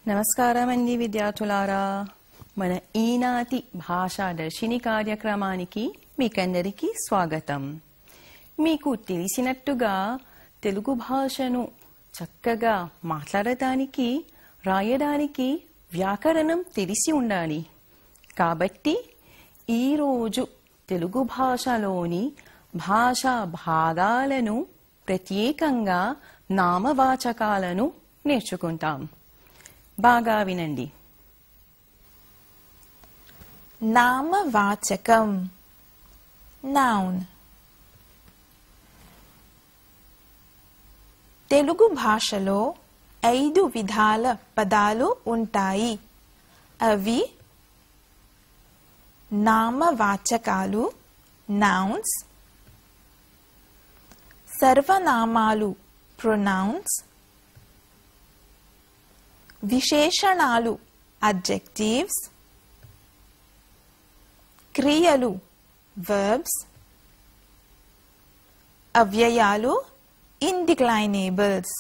నమస్కారం అండి విద్యార్థులారా మన ఈనాటి భాషా దర్శిని కార్యక్రమానికి మీకందరికీ స్వాగతం మీకు తెలిసినట్టుగా తెలుగు భాషను చక్కగా మాట్లాడటానికి రాయడానికి వ్యాకరణం తెలిసి ఉండాలి కాబట్టి ఈరోజు తెలుగు భాషలోని భాషా భాగాలను ప్రత్యేకంగా నామవాచకాలను నేర్చుకుంటాం బాగా వినండి నామవాచకం నౌన్ తెలుగు భాషలో ఐదు విధాల పదాలు ఉంటాయి అవి నామవాచకాలు నౌన్స్ సర్వనామాలు ప్రొనౌన్స్ విశేషణాలు అడ్జెక్టివ్స్ క్రియలు వర్బ్స్ అవ్యయాలు ఇండిక్లైనేబుల్స్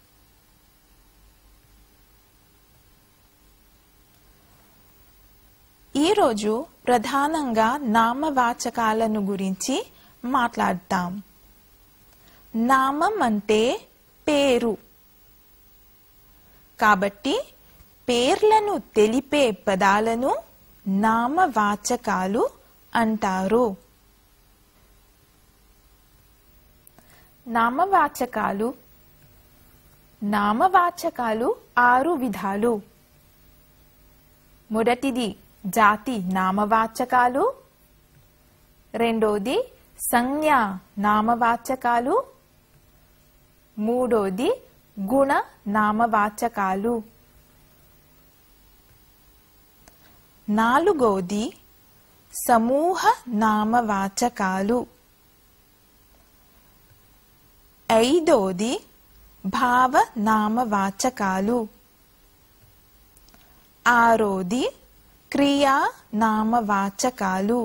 ఈరోజు ప్రధానంగా నామవాచకాలను గురించి మాట్లాడతాం నామం అంటే పేరు కాబట్టి పేర్లను తెలిపే పదాలను నామవాచకాలు అంటారు నామవాచకాలు నామవాచకాలు ఆరు విధాలు మొదటిది జాతి నామవాచకాలు రెండోది సంజ్ఞ నామవాచకాలు మూడోది గుణ నామవాచకాలు నాలుగోది సమూహ నామవాచకాలు ఐదోది భావ నామవాచకాలు ఆరోది క్రియా నామవాచకాలు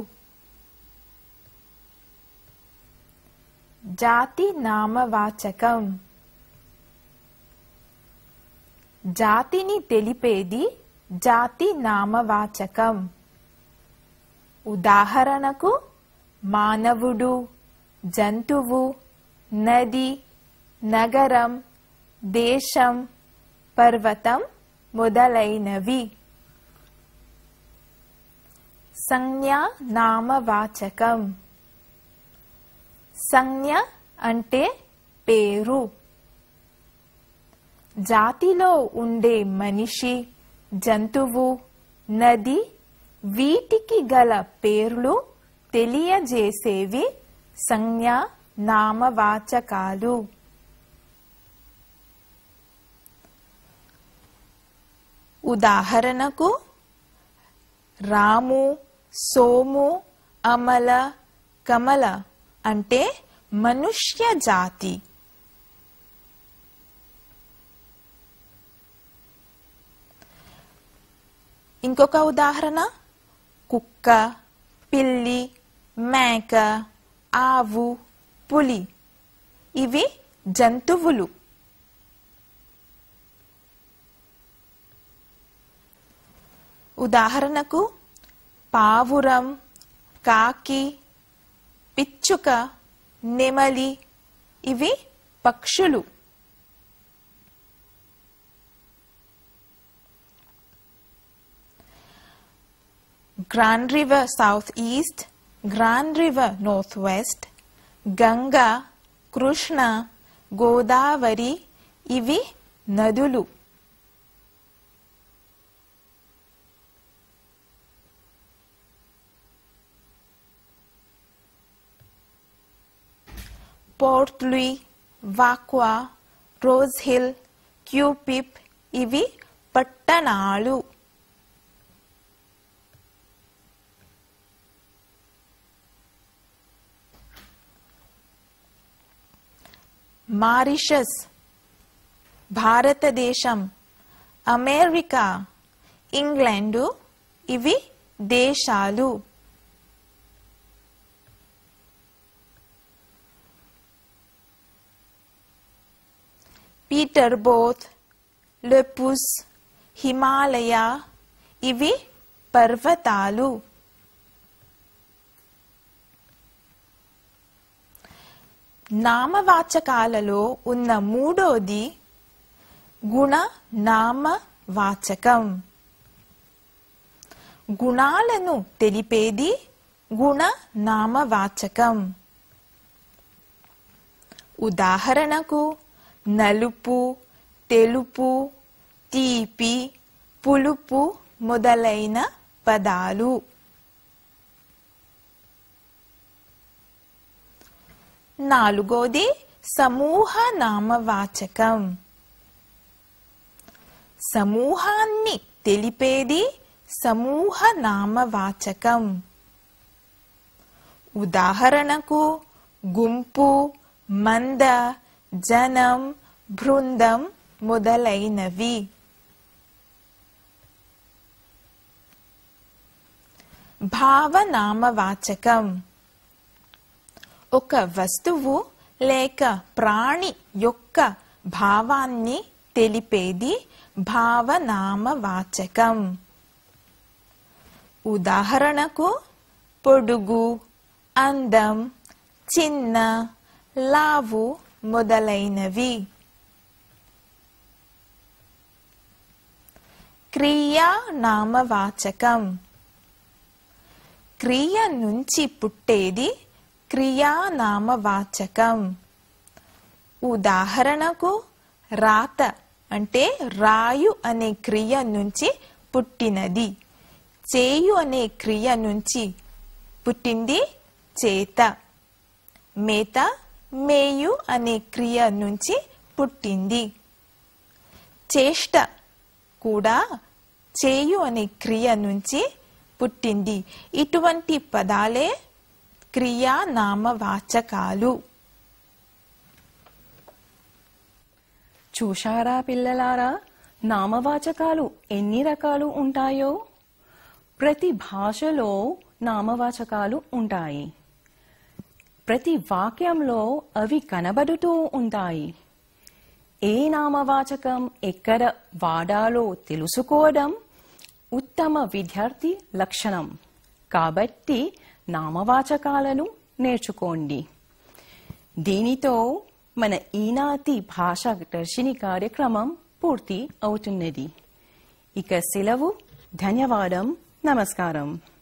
జాతి నామవాచకం జాతిని తెలిపేది జాతి నామవాచకం ఉదాహరణకు మానవుడు జంతువు నది నగరం దేశం పర్వతం మొదలైనవి సంజ్ఞ నామవాచకం సంజ్ఞ అంటే పేరు జాతిలో ఉండే మనిషి జంతువు నది వీటికి గల పేర్లు తెలియజేసేవి సంజ్ఞ నామవాచకాలు ఉదాహరణకు రాము సోము అమల కమల అంటే మనుష్య జాతి ఇంకొక ఉదాహరణ కుక్క పిల్లి మేక ఆవు పులి ఇవి జంతువులు ఉదాహరణకు పావురం కాకి పిచ్చుక నెమలి ఇవి పక్షులు Grand River South East Grand River North West Ganga Krishna Godavari ఇవి నదులు Port Louis Vacoas Rose Hill Curepipe ఇవి పట్టణాలు మారిషస్ భారతదేశం అమెరికా ఇంగ్లాండు ఇవి దేశాలు పీటర్ బోత్ లెపుస్ హిమాలయ ఇవి పర్వతాలు నామవాచకాలలో ఉన్న మూడోది గుణ నామవాచకం గుణాలను తెలిపేది గుణ నామవాచకం ఉదాహరణకు నలుపు తెలుపు తీపి పులుపు మొదలైన పదాలు నాలుగోది సమూహ నామవాచకం సమూహాన్ని తెలిపేది సమూహ నామవాచకం ఉదాహరణకు గుంపు మంద జనం బృందం మొదలైనవి భావనామవాచకం ఒక వస్తువు లేక ప్రాణి యొక్క భావాన్ని తెలిపేది భావనామవాచకం ఉదాహరణకు పొడుగు అందం చిన్న లావు మొదలైనవి క్రియా నామవాచకం క్రియ నుంచి పుట్టేది క్రియానామవాచకం ఉదాహరణకు రాత అంటే రాయు అనే క్రియ నుంచి పుట్టినది చేయు అనే క్రియ నుంచి పుట్టింది చేత మేత మేయు అనే క్రియ నుంచి పుట్టింది చేష్ట కూడా చేయు అనే క్రియ నుంచి పుట్టింది ఇటువంటి పదాలే క్రియా నామవాచకాలు చూశారా పిల్లలారా నామవాచకాలు ఎన్ని రకాలు ఉంటాయో ప్రతి భాషలో నామవాచకాలు ఉంటాయి ప్రతి వాక్యంలో అవి కనబడుతూ ఉంటాయి ఏ నామవాచకం ఎక్కడ వాడాలో తెలుసుకోవడం ఉత్తమ విద్యార్థి లక్షణం కాబట్టి నామవాచకాలను నేర్చుకోండి దీనితో మన ఈనాటి భాషా దర్శిని కార్యక్రమం పూర్తి అవుతున్నది ఇక సెలవు ధన్యవాదం నమస్కారం